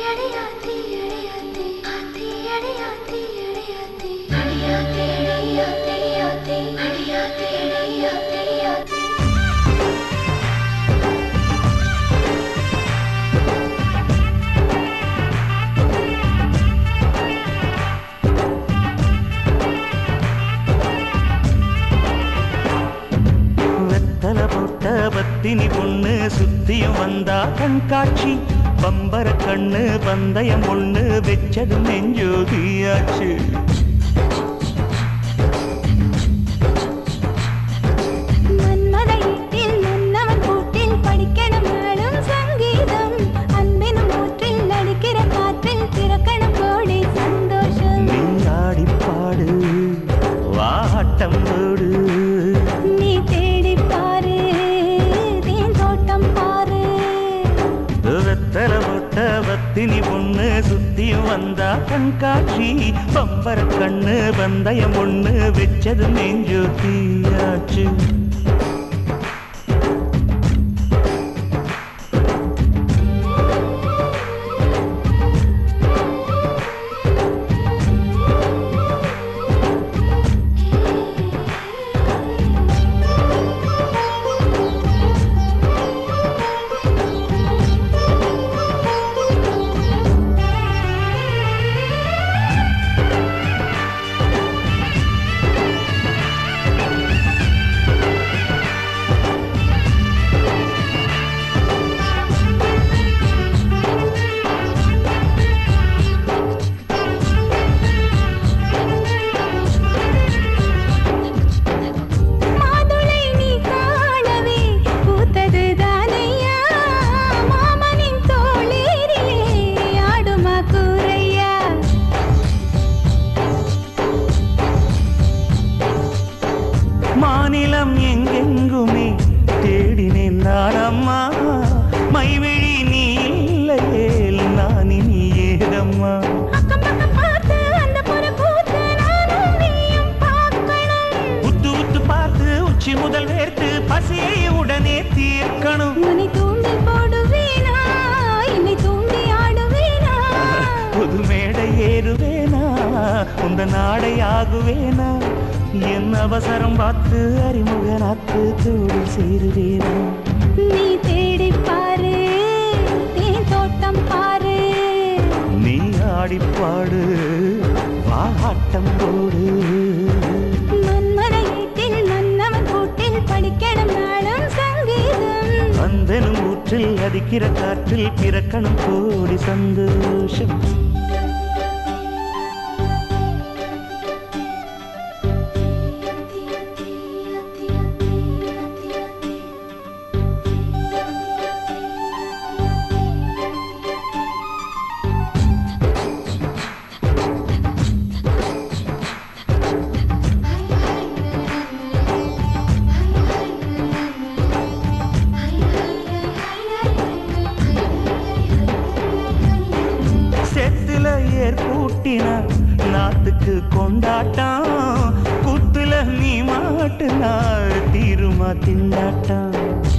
வெத்தல போட்ட பத்தினி பொண்ணு சுத்தியும் வந்தா கண்காட்சி பம்பர கண்ணு பந்தயம் ஒண்ணு வெச்சது நெஞ்சோதியாச்சு மன்மத ஈட்டில் மன்னவன் கூட்டில் படிக்கணும் நாளும் சங்கீதம் அன்பினும் ஊற்றில் அடிக்கிற காற்றில் பிறக்கணும் கோடி சந்தோஷம் நீ ஆடி பாடு வாட்டம் போடு நீ தேடி பாரு தேன் தோட்டம் பாரு வெத்தல போட்ட பத்தினி பொண்ணு சுத்தியும் வந்தா கண்காட்சி பம்பர கண்ணு பந்தயம் ஒண்ணு வெச்சது நெஞ்சோதியாச்சு மாதுளை நீ காணவே பூத்தது தானையா மாமனின் தோளேறிலே ஆடுமா கூரையா மாநிலம் எங்கெங்குமே தேடினேன் நானம்மா மைவிழி நீ இல்லையேல் நான் இனி ஏதம்மா அக்கம் பக்கம் பார்த்து அந்த புற கூத்து நானும் நீயும் பார்க்கணும் உத்து உத்து பார்த்து உச்சி முதல் வேர்த்து பசியை உடனே தீர்க்கணும் உன்னை தூண்டி போடுவேனா என்னை தூண்டி ஆடுவேனா புது மேடை ஏறுவேனா உந்த நாடை ஆகுவேனா என் அவசரம் பார்த்து அறிமுகனாத்து தோடு சேருவேனா நீ தேடி பாரு தேன் தோட்டம் பாரு நீ ஆடிப்பாடு வாட்டம் போடு மன்மத ஈட்டில் மன்னவன் கூட்டில் படிக்கணும் நாளும் சங்கீதம் அந்தனும் ஊற்றில் அடிக்கிற காற்றில் பிறக்கணும் கோடி சந்தோஷம் செத்துல ஏர் பூட்டினா நாத்துக்கு கொண்டாட்டம் குத்துல நீ மாட்டுனா தீருமா திண்டாட்டம்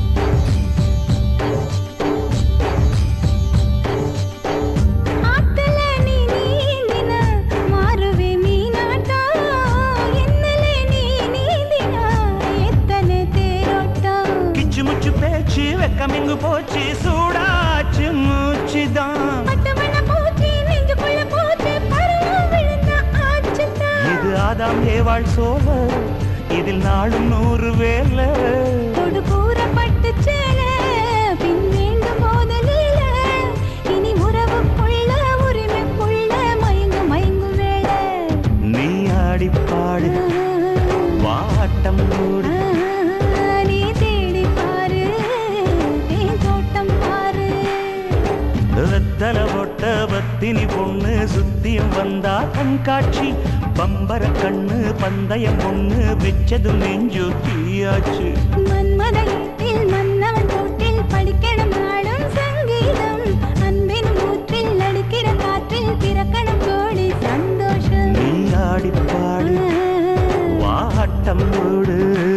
ஆத்துல நீ நீந்தினா மாறுவே மீனாட்டம் என்னலே நீ நீந்தினா எத்தனை தேரோட்டம் கிச்சு முச்சு பேச்சு வெக்கமிங்கு போச்சு சூடாச்சு மூச்சுதான் பட்டமண பூச்சி நெஞ்சுக்குள்ள பூச்சி பருவம் விழுந்த ஆச்சுதான் இது ஆதாம் ஏவாள் சோழ இதில் நாளும் நூறு வேலை தொடு கூறப்பட்டு சேல பின் வேண்டும் போதலில இனி உறவுக்குள்ள உரிமைக்குள்ள மயங்கு மயங்கு வேளை நீ ஆடிப்பாடு வாட்டம் போடு நீ தேடி பாரு தேன் தோட்டம் பாரு வெத்தல போட்ட பத்தினி பொண்ணு சுத்தியும் வந்தா கண்காட்சி பம்பர கண்ணு பந்தயம் பொண்ணு வெச்சது நெஞ்சு தீயாச்சு மன்மத ஈட்டில் மன்னவன் கூட்டில் படிக்கணும் நாளும் சங்கீதம் அன்பின் ஊற்றில் அடிக்கிற காற்றில் பிறக்கணும் கோடி சந்தோஷம் நீ ஆடிப்பாடு வாட்டம் போடு